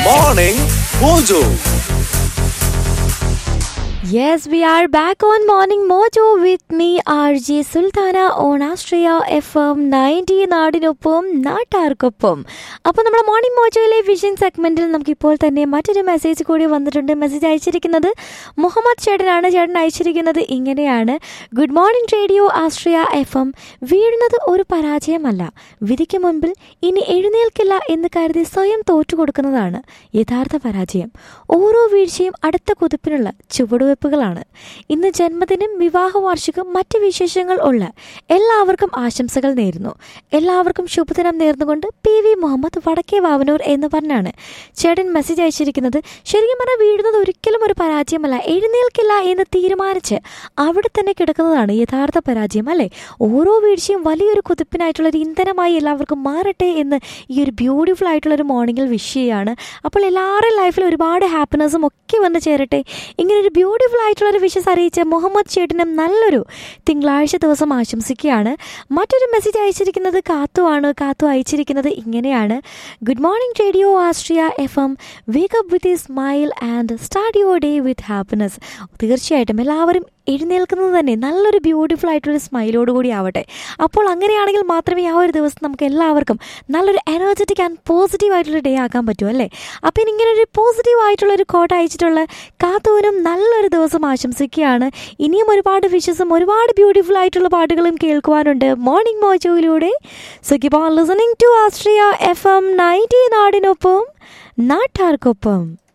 Morning Mojo. Yes, we are back on Morning Mojo with me, RJ Sultana on Astria FM 90 നാടിനൊപ്പം നാട്ടാർക്കൊപ്പം അപ്പോൾ നമ്മുടെ morning മോജോയിലെ vision സെഗ്മെന്റിൽ നമുക്കിപ്പോൾ തന്നെ മറ്റൊരു മെസ്സേജ് കൂടി വന്നിട്ടുണ്ട് മെസ്സേജ് അയച്ചിരിക്കുന്നത് മുഹമ്മദ് ചേട്ടനാണ് ചേട്ടൻ അയച്ചിരിക്കുന്നത് ഇങ്ങനെയാണ് good morning radio Austria F M വീഴുന്നത് ഒരു പരാജയമല്ല വിധിക്ക് മുൻപിൽ ഇനി എഴുന്നേൽക്കില്ല എന്ന് കരുതി സ്വയം തോറ്റുകൊടുക്കുന്നതാണ് യഥാർത്ഥ പരാജയം ഓരോ വീഴ്ചയും അടുത്ത കുതിപ്പിനുള്ള ചുവടുവയ്പ്പുകളാണ് ഇന്ന് ജന്മദിനം വിവാഹ വാർഷികം മറ്റ് വിശേഷങ്ങൾ ഉള്ള എല്ലാവർക്കും ആശംസകൾ നേരുന്നു എല്ലാവർക്കും ശുഭദിനം നേർന്നുകൊണ്ട് പി വി മുഹമ്മദ് വടക്കേ വാവനൂർ എന്ന് പറഞ്ഞാണ് ചേട്ടൻ മെസ്സേജ് അയച്ചിരിക്കുന്നത് ശരിക്കും പറഞ്ഞാൽ വീഴുന്നത് ഒരിക്കലും ഒരു പരാജയമല്ല എഴുന്നേൽക്കില്ല എന്ന് തീരുമാനിച്ച് അവിടെ തന്നെ കിടക്കുന്നതാണ് യഥാർത്ഥ പരാജയം അല്ലേ ഓരോ വീഴ്ചയും വലിയൊരു കുതിപ്പിനായിട്ടുള്ള ഒരു ഇന്ധനമായി എല്ലാവർക്കും മാറട്ടെ എന്ന് ഈ ഒരു ബ്യൂട്ടിഫുൾ ആയിട്ടുള്ള ഒരു മോർണിംഗിൽ വിഷ് ചെയ്യാണ് അപ്പോൾ എല്ലാവരുടെയും ലൈഫിൽ ഒരുപാട് ഹാപ്പിനെസ്സും ഒക്കെ വന്ന് ചേരട്ടെ ഇങ്ങനെ ഒരു ബ്യൂട്ടിഫുൾ ആയിട്ടുള്ള ഒരു വിഷസ് അറിയിച്ച മുഹമ്മദ് ചേട്ടനും നല്ലൊരു തിങ്കളാഴ്ച ദിവസം ആശംസിക്കുകയാണ് മറ്റൊരു മെസ്സേജ് അയച്ചിരിക്കുന്നത് കാത്തു ആണ് കാത്തു അയച്ചിരിക്കുന്നത് ഇങ്ങനെയാണ് good morning radio Austria F M wake up with a smile and start your day with happiness തീർച്ചയായിട്ടും എല്ലാവരും എഴുന്നേൽക്കുന്നത് തന്നെ നല്ലൊരു ബ്യൂട്ടിഫുൾ ആയിട്ടൊരു സ്മൈലോട് കൂടി ആവട്ടെ അപ്പോൾ അങ്ങനെയാണെങ്കിൽ മാത്രമേ ആ ഒരു ദിവസം നമുക്ക് എല്ലാവർക്കും നല്ലൊരു എനർജറ്റിക് ആൻഡ് പോസിറ്റീവ് ആയിട്ടുള്ള ഡേ ആക്കാൻ പറ്റൂ അല്ലേ അപ്പം ഇനി ഇങ്ങനെ ഒരു പോസിറ്റീവ് ആയിട്ടുള്ള ഒരു കോട്ട് അയച്ചിട്ടുള്ള കാത്തൂനും നല്ലൊരു ദിവസം ആശംസിക്കുകയാണ് ഇനിയും ഒരുപാട് വിഷസും ഒരുപാട് ബ്യൂട്ടിഫുൾ ആയിട്ടുള്ള പാട്ടുകളും കേൾക്കുവാനുണ്ട് മോർണിംഗ് മോജോയിലൂടെ so keep on listening to Astria F M ninety നാടിനൊപ്പം നാട്ടാർക്കൊപ്പം